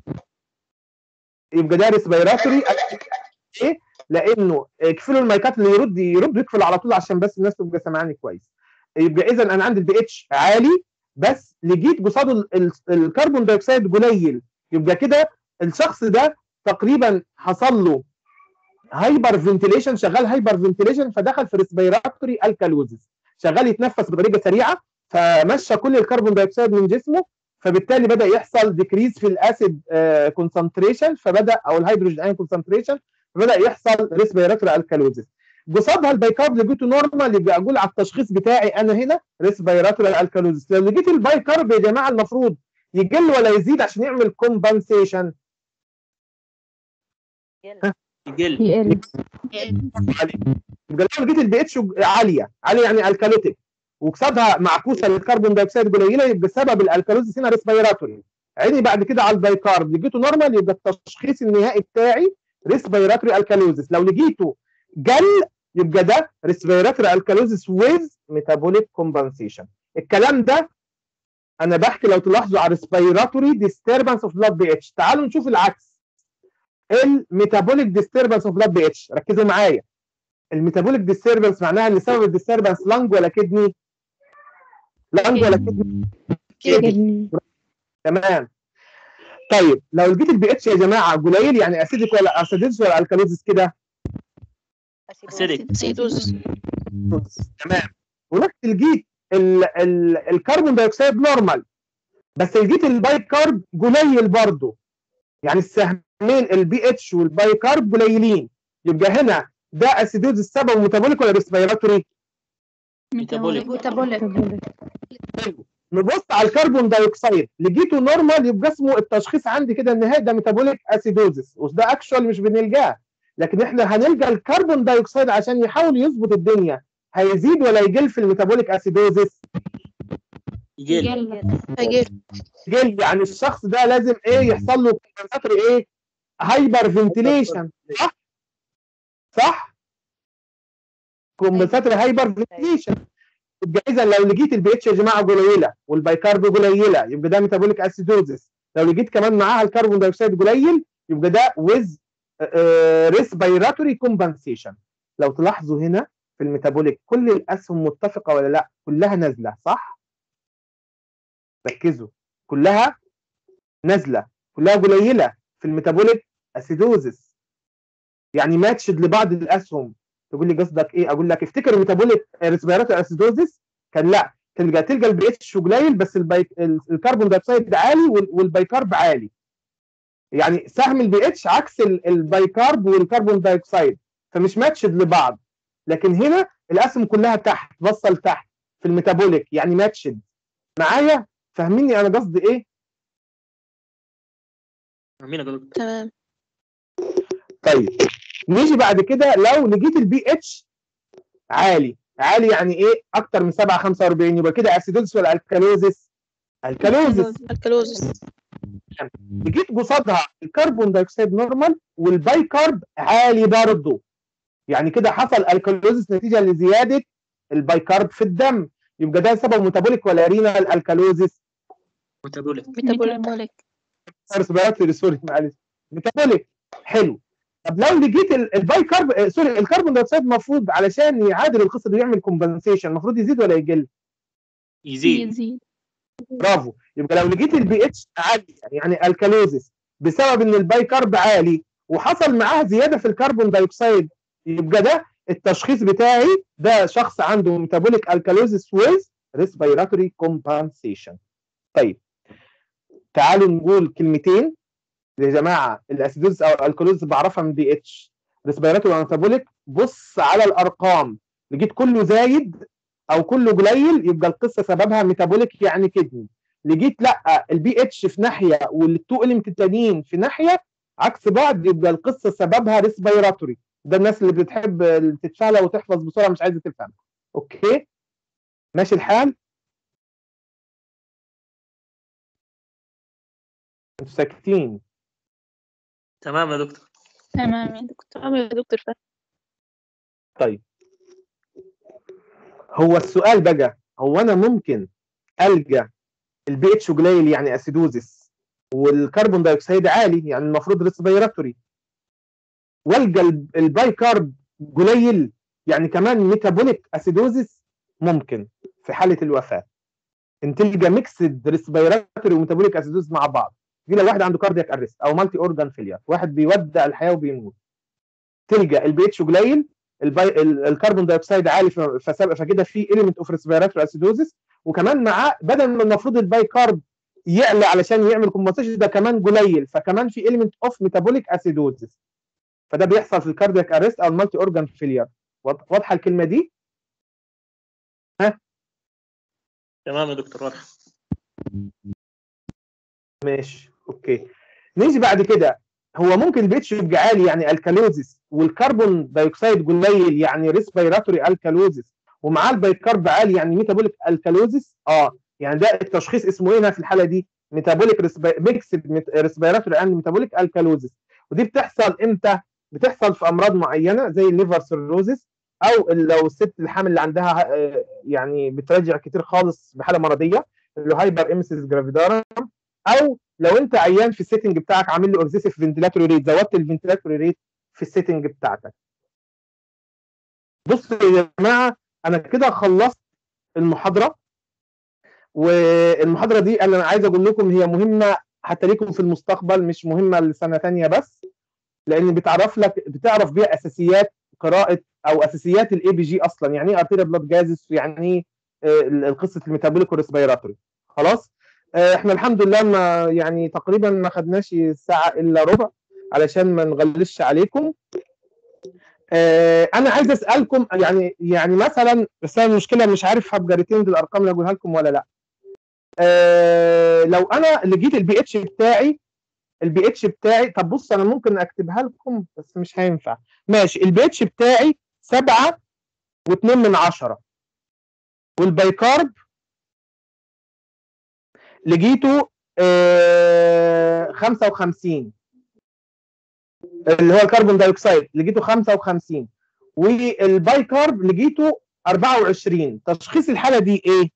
يبقى ده ريسبيراتوري ايه لانه اقفلوا المايكات اللي يرد يرد يقفل على طول عشان بس الناس تبقى سامعاني كويس يبقى اذا انا عندي البي اتش عالي بس لقيت قصاده ال- ال- الكربون دايوكسيد قليل يبقى كده الشخص ده تقريبا حصل له هايبر فنتيليشن شغال هايبر فنتيليشن فدخل في ريسبيراتوري الكالوزس شغال يتنفس بطريقه سريعه فمشى كل الكربون دايوكسيد من جسمه فبالتالي بدا يحصل ديكريز في الاسيد كونسنتريشن فبدا او الهيدروجين ايون كونسنتريشن فبدا يحصل ريسبيراتوري الكالوزس قصادها البايكارب لقيته نورمال يبقى اقول على التشخيص بتاعي انا هنا ريسبيراتوري الكالوزس لو لقيت البايكارب يا جماعه المفروض يقل ولا يزيد عشان يعمل كومبنسيشن يقل يقل يبقى لو لقيت البي اتش عاليه عاليه يعني الكاليتيك وقصادها معكوسه للكربون دايوكسيد قليله يبقى سبب الالكالوزيس هنا ريسبيراتوري عيني بعد كده على البايكارب لقيته نورمال يبقى التشخيص النهائي بتاعي ريسبيراتوري الكالوزيس لو لقيته قل يبقى ده ريسبيراتوري الكالوزيس ويز ميتابوليك كومبنسيشن الكلام ده انا بحكي لو تلاحظوا على ريسبيراتوري ديستربنس اوف بلاد بي اتش تعالوا نشوف العكس الميتابوليك ديستربنس اوف بلاد بي اتش ركزوا معايا الميتابوليك ديستربنس معناها ان سبب الديستربنس لانج ولا كدني لانج ولا كدني كدني تمام طيب لو لقيت البي اتش يا جماعه قليل يعني اسيدك ولا اسيدوز ولا الكالوزيس كده اسيدك سيدوز تمام ورحت لقيت ال ال الكربون دايوكسيد نورمال بس لقيت الباي كارب قليل برضه يعني السهمين البي اتش والباي كارب قليلين يبقى هنا ده اسيدوز السبب ميتابوليك ولا ريسبيراتوري؟ ميتابوليك ميتابوليك حلو نبص على الكربون دايوكسيد لقيته نورمال يبقى اسمه التشخيص عندي كده النهائي ده ميتابوليك اسيدوزس وده اكشوال مش بنلقاه لكن احنا هنلقى الكربون دايوكسيد عشان يحاول يظبط الدنيا هيزيد ولا يقل في الميتابوليك اسيدوزس يقل يقل يقل يعني الشخص ده لازم ايه يحصل له كومبنساتوري ايه هايبر فنتيليشن صح صح كومبنساتوري هايبر فنتيليشن يبقى اذا لو لقيت البي اتش يا جماعه قليله والبايكارب قليله يبقى ده ميتابوليك اسيدوزس لو لقيت كمان معاها الكربون دايوكسيد قليل يبقى ده ويز ريسبيراتوري كومبنسيشن لو تلاحظوا هنا في الميتابوليك كل الاسهم متفقه ولا لا كلها نازله صح ركزوا كلها نازله كلها قليله في الميتابوليك اسيدوزس يعني ماتشد لبعض الاسهم تقول لي قصدك ايه اقول لك افتكر الميتابوليك ريسبيراتوري اسيدوزس كان لا تلقى تلقى البي اتش قليل بس البي... الكربون دايوكسيد عالي وال- والبايكارب عالي يعني سهم البي اتش عكس ال- البايكارب والكربون دايوكسيد فمش ماتشد لبعض لكن هنا الاسهم كلها تحت بصه لتحت في الميتابوليك يعني ماتشد معايا فاهميني انا قصدي ايه مين يا دكتور تمام طيب نيجي بعد كده لو لقيت البي اتش عالي عالي يعني ايه اكتر من 7 45 يبقى كده اسيدوزس ولا الكالوزس الكالوزس الكالوزس لقيت قصادها الكربون دايوكسيد نورمال والباي كارب عالي برضه يعني كده حصل الكالوزس نتيجه لزياده الباي كارب في الدم يبقى ده سبب ميتابوليك ولا رينال الكالوزس ميتابوليك ميتابوليك ريسبيراتوري سوري معلش ميتابوليك حلو طب لو لقيت ال- الباي كارب آه، سوري الكربون دايوكسيد المفروض علشان يعادل القصه دي ويعمل كومبنسيشن المفروض يزيد ولا يقل؟ يزيد يزيد برافو يبقى لو لقيت البي اتش عالي يعني الكالوزيس بسبب ان الباي كارب عالي وحصل معاه زياده في الكربون دايوكسيد يبقى ده التشخيص بتاعي ده شخص عنده ميتابوليك الكالوزيس ويز ريسبيراتوري كومبنسيشن طيب تعالوا نقول كلمتين يا جماعه الاسيدوز او الالكالوز بعرفها من بي اتش ريسبيراتوري وميتابوليك بص على الارقام لقيت كله زايد او كله قليل يبقى القصه سببها ميتابوليك يعني كدني لقيت لا البي اتش في ناحيه والتو اليمنت التانيين في ناحيه عكس بعض يبقى القصه سببها ريسبيراتوري ده الناس اللي بتحب اللي تتشالى وتحفظ بسرعه مش عايزه تفهم اوكي ماشي الحال انتوا ساكتين تمام يا دكتور تمام يا دكتور تمام يا دكتور فهمت طيب هو السؤال بقى هو انا ممكن الجا البي اتش قليل يعني اسيدوزيس والكربون دايوكسيد عالي يعني المفروض ريسبيراتوري والجا ال- الباي كارب قليل يعني كمان ميتابوليك اسيدوزيس ممكن في حاله الوفاه ان تلقى ميكسد ريسبيراتوري وميتابوليك اسيدوزيس مع بعض دي لو واحد عنده كاردياك ارست او مالتي اورجان فيلير واحد بيودع الحياه وبيموت تلقى البي اتش قليل البي... ال- الكربون دايوكسيد عالي ف- فسب- فكده في element اوف ريسبيراتوري اسيدوزيس وكمان معاه بدل ما المفروض الباي كارب يعلى علشان يعمل كومبنسيشن ده كمان قليل فكمان في element اوف ميتابوليك اسيدوزيس فده بيحصل في الكاردياك ارست او المالتي اورجان فيلير واضحه الكلمه دي تمام يا دكتور واضح ماشي اوكي نيجي بعد كده هو ممكن البي اتش يبقى عالي يعني الكالوزيس والكربون دايوكسيد قليل يعني ريسبيراتوري الكالوزيس ومعاه البيكارب عالي يعني ميتابوليك الكالوزيس اه يعني ده التشخيص اسمه ايه هنا في الحاله دي ميتابوليك ميكسد ريسبيراتوري اند ميتابوليك الكالوزيس ودي بتحصل امتى بتحصل في امراض معينه زي الليفر سيروزيس او لو الست الحامل اللي عندها آه، يعني بتراجع كتير خالص بحاله مرضيه اللي هو هايبر امسيس جرافيدارم او لو انت عيان في السيتنج بتاعك عامل لي اورزيسيف فنتيلاتوري ريت زودت الفنتيلاتوري ريت في السيتنج بتاعتك بصوا يا جماعه انا كده خلصت المحاضره والمحاضره دي انا عايز اقول لكم هي مهمه حتى ليكم في المستقبل مش مهمه لسنه ثانيه بس لان بتعرف لك بتعرف بيها اساسيات قراءه او اساسيات الاي بي جي اصلا يعني ايه ارتيريا بلاد جازس يعني ايه قصه الميتابوليك والريسبيراتوري خلاص آه، احنا الحمد لله ما يعني تقريبا ما خدناش ساعه الا ربع علشان ما نغلسش عليكم آه، انا عايز اسالكم يعني يعني مثلا بس انا المشكله مش عارف هبقى ريتيند الارقام اللي اقولها لكم ولا لا آه، لو انا لقيت البي اتش بتاعي البي اتش بتاعي طب بص انا ممكن اكتبها لكم بس مش هينفع ماشي البي اتش بتاعي 7 و2 من 10 والبيكارب لقيته آه 55 اللي هو الكربون دايوكسيد لقيته 55 والباي كارب لقيته 24 تشخيص الحاله دي ايه؟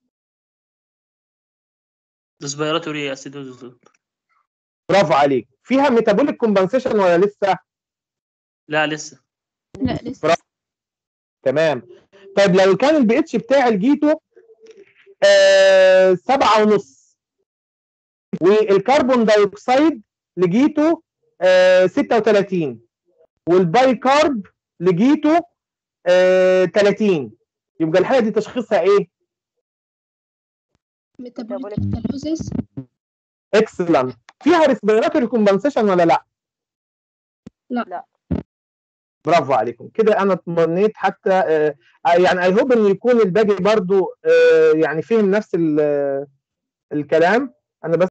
ريسبيراتوري اسيدوز برافو عليك فيها ميتابوليك كومبنسيشن ولا لسه؟ لا لسه لا لسه تمام طيب لو كان البي اتش بتاعي لقيته آه سبعة ونص والكربون دايوكسيد لقيته آه 36 والباي كارب لقيته آه 30 يبقى الحاله دي تشخيصها ايه؟ ميتابوليك الكالوزيس اكسلنت فيها ريسبيراتوري كومبنسيشن ولا لا؟ لا. لا. برافو عليكم كده انا اطمنيت حتى آه يعني اي هوب ان يكون الباقي برضو آه يعني فهم نفس ال- الكلام انا بس